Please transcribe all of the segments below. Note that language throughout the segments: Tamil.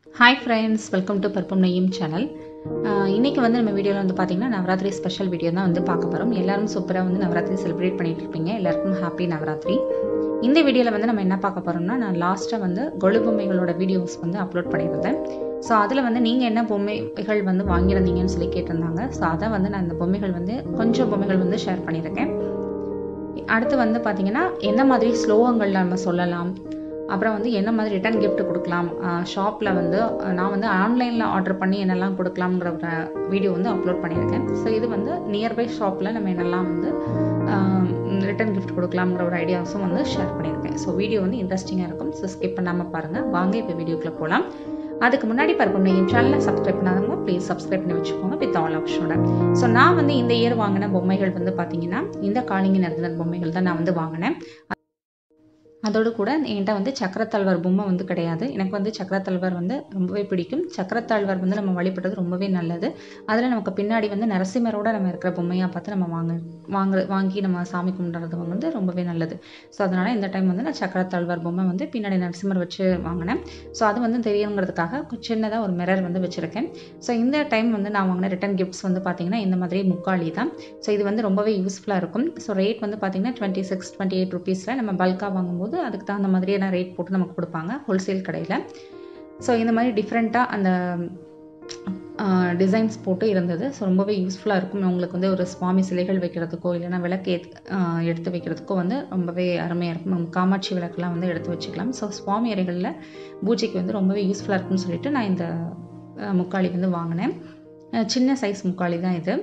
ஹாய் ஃப்ரெண்ட்ஸ் வெல்கம் டு பருப்பம் நெய்யும் சேனல் இன்றைக்கி வந்து நம்ம வீடியோவில் வந்து பார்த்திங்கன்னா நவராத்திரி ஸ்பெஷல் வீடியோ தான் வந்து பார்க்க போகிறோம் எல்லாரும் சூப்பராக வந்து நவராத்திரி செலிப்ரேட் பண்ணிட்டு இருப்பீங்க எல்லாருக்கும் ஹாப்பி நவராத்திரி இந்த வீடியோவில் வந்து நம்ம என்ன பார்க்க போகிறோம்னா நான் லாஸ்ட்டாக வந்து கொழு பொம்மைகளோட வீடியோஸ் வந்து அப்லோட் பண்ணியிருந்தேன் ஸோ அதில் வந்து நீங்கள் என்ன பொம்மைகள் வந்து வாங்கியிருந்தீங்கன்னு சொல்லி கேட்டிருந்தாங்க ஸோ அதை வந்து நான் இந்த பொம்மைகள் வந்து கொஞ்சம் பொம்மைகள் வந்து ஷேர் பண்ணியிருக்கேன் அடுத்து வந்து பார்த்திங்கன்னா என்ன மாதிரி ஸ்லோகங்கள் நம்ம சொல்லலாம் அப்புறம் வந்து என்ன மாதிரி ரிட்டன் gift கொடுக்கலாம் ஷாப்பில் வந்து நான் வந்து ஆன்லைனில் ஆர்டர் பண்ணி என்னெல்லாம் கொடுக்கலாம்ங்கிற ஒரு வீடியோ வந்து அப்லோட் பண்ணியிருக்கேன் ஸோ இது வந்து நியர்பை ஷாப்பில் நம்ம என்னெல்லாம் வந்து ரிட்டன் gift கொடுக்கலாம்ங்கிற ஒரு ஐடியாஸும் வந்து ஷேர் பண்ணியிருக்கேன் ஸோ வீடியோ வந்து இன்ட்ரெஸ்டிங்காக இருக்கும் ஸோ ஸ்கிப் பண்ணாமல் பாருங்கள் வாங்க இப்போ வீடியோக்குள்ளே போகலாம் அதுக்கு முன்னாடி பருப்பு என் சேனலை சப்ஸ்கிரைப் பண்ணாதவங்க ப்ளீஸ் சப்ஸ்கிரைப் பண்ணி வச்சுக்கோங்க வித் ஆல் ஆப்ஷனோட ஸோ நான் வந்து இந்த இயர் வாங்கின பொம்மைகள் வந்து பார்த்தீங்கன்னா இந்த காளிங்கி நடந்த பொம்மைகள் தான் நான் வந்து வாங்கினேன் அதோடு கூட என்கிட்ட வந்து சக்கரத்தாழ்வார் பொம்மை வந்து கிடையாது எனக்கு வந்து சக்கரத்தாழ்வார் வந்து ரொம்பவே பிடிக்கும் சக்கரத்தாழ்வார் வந்து நம்ம வழிபட்டது ரொம்பவே நல்லது அதில் நமக்கு பின்னாடி வந்து நரசிம்மரோட நம்ம இருக்கிற பொம்மையாக பார்த்து நம்ம வாங்க வாங்க வாங்கி நம்ம சாமி கும்பிட்றது வந்து ரொம்பவே நல்லது ஸோ அதனால் இந்த டைம் வந்து நான் சக்கரத்தாழ்வார் பொம்மை வந்து பின்னாடி நரசிம்மர் வச்சு வாங்கினேன் ஸோ அது வந்து தெரியணுங்கிறதுக்காக சின்னதாக ஒரு மிரர் வந்து வச்சுருக்கேன் ஸோ இந்த டைம் வந்து நான் வாங்கின ரிட்டன் கிஃப்ட்ஸ் வந்து பார்த்தீங்கன்னா இந்த மாதிரி முக்காளி தான் ஸோ இது வந்து ரொம்பவே யூஸ்ஃபுல்லாக இருக்கும் ஸோ ரேட் வந்து பார்த்தீங்கன்னா டுவெண்ட்டி சிக்ஸ் டுவெண்ட்டி எயிட் ருபீஸில் நம்ம பல்காக வாங்கும்போது அதுக்கு தகுந்த மாதிரியான ரேட் போட்டு நமக்கு கொடுப்பாங்க ஹோல்சேல் கடையில் ஸோ இந்த மாதிரி டிஃப்ரெண்ட்டாக அந்த டிசைன்ஸ் போட்டு இருந்தது ஸோ ரொம்பவே யூஸ்ஃபுல்லாக இருக்கும் உங்களுக்கு வந்து ஒரு சுவாமி சிலைகள் வைக்கிறதுக்கோ இல்லைன்னா விளக்கு ஏத் எடுத்து வைக்கிறதுக்கோ வந்து ரொம்பவே அருமையாக இருக்கும் நம்ம காமாட்சி விளக்குலாம் வந்து எடுத்து வச்சுக்கலாம் ஸோ சுவாமி அறைகளில் பூஜைக்கு வந்து ரொம்பவே யூஸ்ஃபுல்லாக இருக்கும்னு சொல்லிட்டு நான் இந்த முக்காளி வந்து வாங்கினேன் சின்ன சைஸ் முக்காளி தான் இது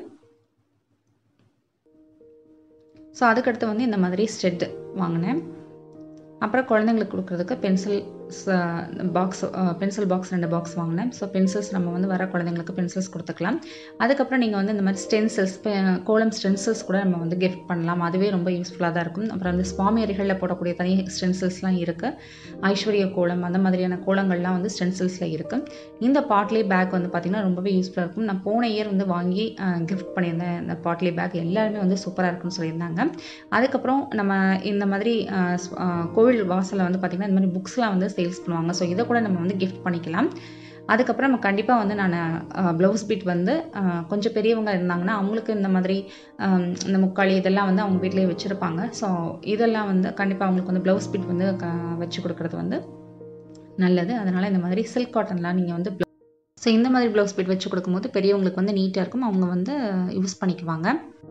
ஸோ அதுக்கடுத்து வந்து இந்த மாதிரி ஸ்டெட் வாங்கினேன் அப்புறம் குழந்தைங்களுக்கு கொடுக்குறதுக்கு பென்சில் பாக்ஸ் பென்சில் பாக்ஸ் ரெண்டு பாக்ஸ் வாங்கினேன் ஸோ பென்சில்ஸ் நம்ம வந்து வர குழந்தைங்களுக்கு பென்சில்ஸ் கொடுத்துக்கலாம் அதுக்கப்புறம் நீங்கள் வந்து இந்த மாதிரி ஸ்டென்சில்ஸ் கோலம் ஸ்டென்சில்ஸ் கூட நம்ம வந்து கிஃப்ட் பண்ணலாம் அதுவே ரொம்ப யூஸ்ஃபுல்லாக தான் இருக்கும் அப்புறம் அந்த சுவாமி அறைகளில் போடக்கூடிய தனி ஸ்டென்சில்ஸ்லாம் இருக்குது ஐஸ்வர்ய கோலம் அந்த மாதிரியான கோலங்கள்லாம் வந்து ஸ்டென்சில்ஸில் இருக்குது இந்த பாட்லி பேக் வந்து பார்த்திங்கன்னா ரொம்பவே யூஸ்ஃபுல்லாக இருக்கும் நான் போன இயர் வந்து வாங்கி கிஃப்ட் பண்ணியிருந்தேன் இந்த பாட்லி பேக் எல்லாருமே வந்து சூப்பராக இருக்குன்னு சொல்லியிருந்தாங்க அதுக்கப்புறம் நம்ம இந்த மாதிரி கோவில் வாசலில் வந்து பார்த்திங்கன்னா இந்த மாதிரி புக்ஸ்லாம் வந்து சேல்ஸ் பண்ணுவாங்க ஸோ இதை கூட நம்ம வந்து கிஃப்ட் பண்ணிக்கலாம் அதுக்கப்புறம் நம்ம கண்டிப்பாக வந்து நான் ப்ளவுஸ் பீட் வந்து கொஞ்சம் பெரியவங்க இருந்தாங்கன்னா அவங்களுக்கு இந்த மாதிரி இந்த முக்காளி இதெல்லாம் வந்து அவங்க வீட்லேயே வச்சுருப்பாங்க ஸோ இதெல்லாம் வந்து கண்டிப்பாக அவங்களுக்கு வந்து ப்ளவுஸ் பீட் வந்து வச்சு கொடுக்குறது வந்து நல்லது அதனால் இந்த மாதிரி சில்க் காட்டன்லாம் நீங்கள் வந்து ஸோ இந்த மாதிரி ப்ளவுஸ் பீட் வச்சு கொடுக்கும்போது பெரியவங்களுக்கு வந்து நீட்டாக இருக்கும் அவங்க வந்து யூஸ் பண்ணிக்குவாங்க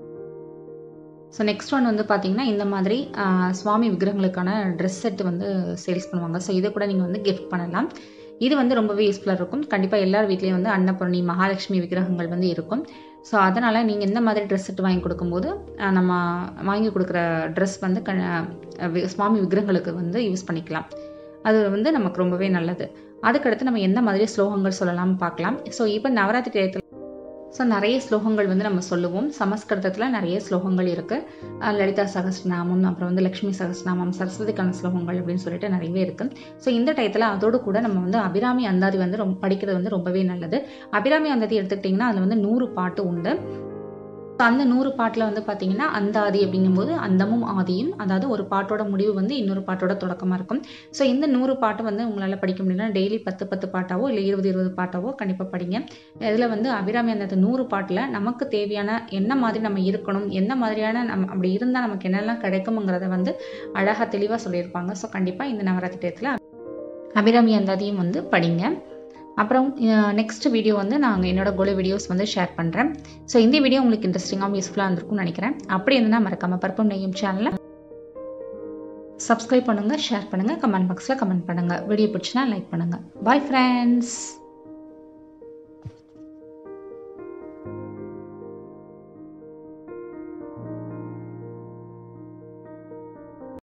ஸோ நெக்ஸ்ட் ஒன் வந்து பார்த்தீங்கன்னா இந்த மாதிரி சுவாமி விக்கிரகங்களுக்கான ட்ரெஸ் செட் வந்து சேல்ஸ் பண்ணுவாங்க ஸோ இதை கூட நீங்கள் வந்து கிஃப்ட் பண்ணலாம் இது வந்து ரொம்பவே யூஸ்ஃபுல்லாக இருக்கும் கண்டிப்பாக எல்லார் வீட்லேயும் வந்து அன்னபூர்ணி மகாலட்சுமி விக்கிரகங்கள் வந்து இருக்கும் ஸோ அதனால் நீங்கள் இந்த மாதிரி ட்ரெஸ் செட் வாங்கி கொடுக்கும்போது நம்ம வாங்கி கொடுக்குற ட்ரெஸ் வந்து க சுவாமி விக்கிரகங்களுக்கு வந்து யூஸ் பண்ணிக்கலாம் அது வந்து நமக்கு ரொம்பவே நல்லது அதுக்கடுத்து நம்ம எந்த மாதிரி ஸ்லோகங்கள் சொல்லலாம்னு பார்க்கலாம் ஸோ இப்போ நவராத்திரி டயத்தில் ஸோ நிறைய ஸ்லோகங்கள் வந்து நம்ம சொல்லுவோம் சமஸ்கிருதத்தில் நிறைய ஸ்லோகங்கள் இருக்குது லலிதா சகஸ்ரநாமம் அப்புறம் வந்து லக்ஷ்மி சகஸ்ரநாமம் சரஸ்வதிக்கான ஸ்லோகங்கள் அப்படின்னு சொல்லிட்டு நிறையவே இருக்குது ஸோ இந்த டயத்தில் அதோடு கூட நம்ம வந்து அபிராமி அந்தாதி வந்து ரொம்ப படிக்கிறது வந்து ரொம்பவே நல்லது அபிராமி அந்தாதி எடுத்துக்கிட்டிங்கன்னா அதில் வந்து நூறு பாட்டு உண்டு ஸோ அந்த நூறு பாட்டில் வந்து பார்த்தீங்கன்னா அந்த ஆதி அப்படிங்கும்போது அந்தமும் ஆதியும் அதாவது ஒரு பாட்டோட முடிவு வந்து இன்னொரு பாட்டோட தொடக்கமாக இருக்கும் ஸோ இந்த நூறு பாட்டு வந்து உங்களால் படிக்க முடியும்னா டெய்லி பத்து பத்து பாட்டாவோ இல்லை இருபது இருபது பாட்டாவோ கண்டிப்பாக படிங்க இதில் வந்து அபிராமி அந்த நூறு பாட்டில் நமக்கு தேவையான என்ன மாதிரி நம்ம இருக்கணும் என்ன மாதிரியான நம்ம அப்படி இருந்தால் நமக்கு என்னெல்லாம் கிடைக்குங்கிறத வந்து அழகாக தெளிவாக சொல்லியிருப்பாங்க ஸோ கண்டிப்பாக இந்த நவராத்திரி டயத்தில் அபிராமி அந்தாதியும் வந்து படிங்க அப்புறம் நெக்ஸ்ட் வீடியோ வந்து நாங்கள் என்னோட கோல வீடியோஸ் வந்து ஷேர் பண்ணுறேன் ஸோ இந்த வீடியோ உங்களுக்கு இன்ட்ரெஸ்டிங்காகவும் யூஸ்ஃபுல்லாக இருந்திருக்கும்னு நினைக்கிறேன் அப்படி இருந்தால் மறக்காமல் பருப்பம் நெய்யும் சேனலை சப்ஸ்கிரைப் பண்ணுங்கள் ஷேர் பண்ணுங்கள் கமெண்ட் பாக்ஸில் கமெண்ட் பண்ணுங்கள் வீடியோ பிடிச்சினா லைக் பண்ணுங்கள் பாய் ஃப்ரெண்ட்ஸ்